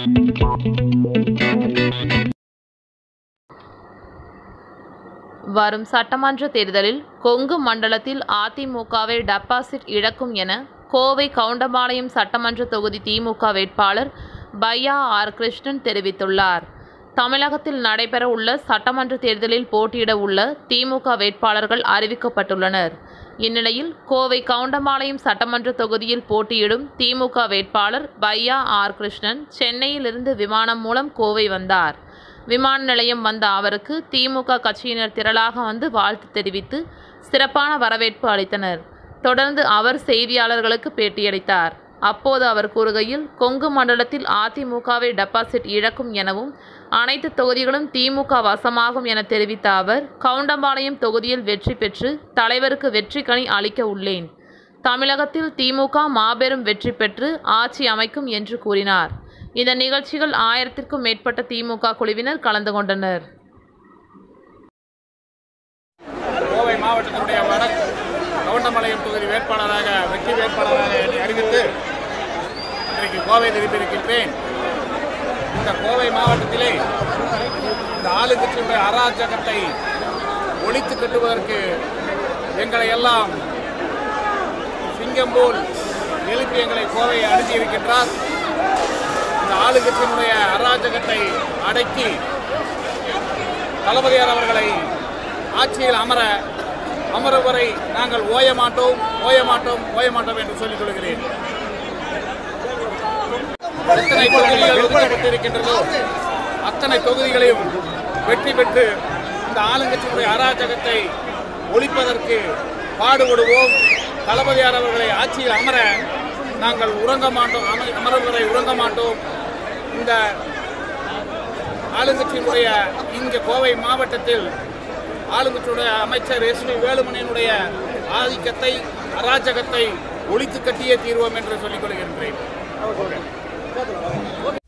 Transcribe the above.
வரும் சட்டமன்ற தேர்தலில் கொங்கு மண்டலத்தில் அதிமுகவை டெபாசிட் இழக்கும் என கோவை கவுண்டம்பாளையம் சட்டமன்ற தொகுதி திமுக வேட்பாளர் பையா ஆர் கிருஷ்ணன் தெரிவித்துள்ளார் தமிழகத்தில் நடைபெற உள்ள சட்டமன்ற தேர்தலில் போட்டியிட உள்ள திமுக வேட்பாளர்கள் அறிவிக்கப்பட்டுள்ளனர் இந்நிலையில் கோவை கவுண்டம்பாளையம் சட்டமன்ற தொகுதியில் போட்டியிடும் திமுக வேட்பாளர் பையா ஆர் கிருஷ்ணன் சென்னையிலிருந்து விமானம் மூலம் கோவை வந்தார் விமான நிலையம் வந்த அவருக்கு திமுக கட்சியினர் திரளாக வந்து வாழ்த்து தெரிவித்து சிறப்பான வரவேற்பு அளித்தனர் தொடர்ந்து அவர் செய்தியாளர்களுக்கு பேட்டியளித்தார் அப்போது அவர் கூறுகையில் கொங்கு மண்டலத்தில் அதிமுகவை டெபாசிட் இழக்கும் எனவும் அனைத்து தொகுதிகளும் திமுக வசமாகும் என தெரிவித்த அவர் கவுண்டம்பாளையம் தொகுதியில் வெற்றி பெற்று தலைவருக்கு வெற்றி கனி அளிக்க உள்ளேன் தமிழகத்தில் திமுக மாபெரும் வெற்றி பெற்று ஆட்சி அமைக்கும் என்று கூறினார் இந்த நிகழ்ச்சிகள் ஆயிரத்திற்கும் மேற்பட்ட திமுக குழுவினர் கலந்து கொண்டனர் கோவை மாவட்டத்தினுடைய வடக்கு கவுண்டமலையம் தொகுதி வேட்பாளராக வெற்றி வேட்பாளராக என்னை அறிவித்து இன்றைக்கு கோவை திரும்பியிருக்கின்றேன் இந்த கோவை மாவட்டத்திலே இந்த ஆளுங்கட்சியுடைய அராஜகத்தை ஒழித்து கட்டுவதற்கு எங்களை எல்லாம் சிங்கம் போல் எழுப்பி எங்களை கோவையை அணுகியிருக்கின்றார் இந்த ஆளுங்கட்சியினுடைய அராஜகத்தை அடக்கி தளபதியார் அவர்களை ஆட்சியில் அமர அமரும் வரை நாங்கள் ஓய மாட்டோம் ஓய மாட்டோம் ஓய மாட்டோம் என்று சொல்லிக் கொள்கிறேன் எத்தனை தொகுதிகள் ஒதுக்கப்பட்டிருக்கின்றதோ அத்தனை தொகுதிகளையும் வெற்றி பெற்று இந்த ஆளுங்கட்சியினுடைய அராஜகத்தை ஒழிப்பதற்கு பாடுபடுவோம் தளபதியார் அவர்களை ஆட்சியில் அமர நாங்கள் உறங்க மாட்டோம் அம- அமரும் வரை உறங்க மாட்டோம் இந்த ஆளுங்கட்சியினுடைய இங்கே கோவை மாவட்டத்தில் ஆளுங்கட்சியுடைய அமைச்சர் எஸ் பி வேலுமணியினுடைய ஆதிக்கத்தை அராஜகத்தை ஒழித்து கட்டியே தீர்வோம் என்று சொல்லிக் கொள்கின்றேன்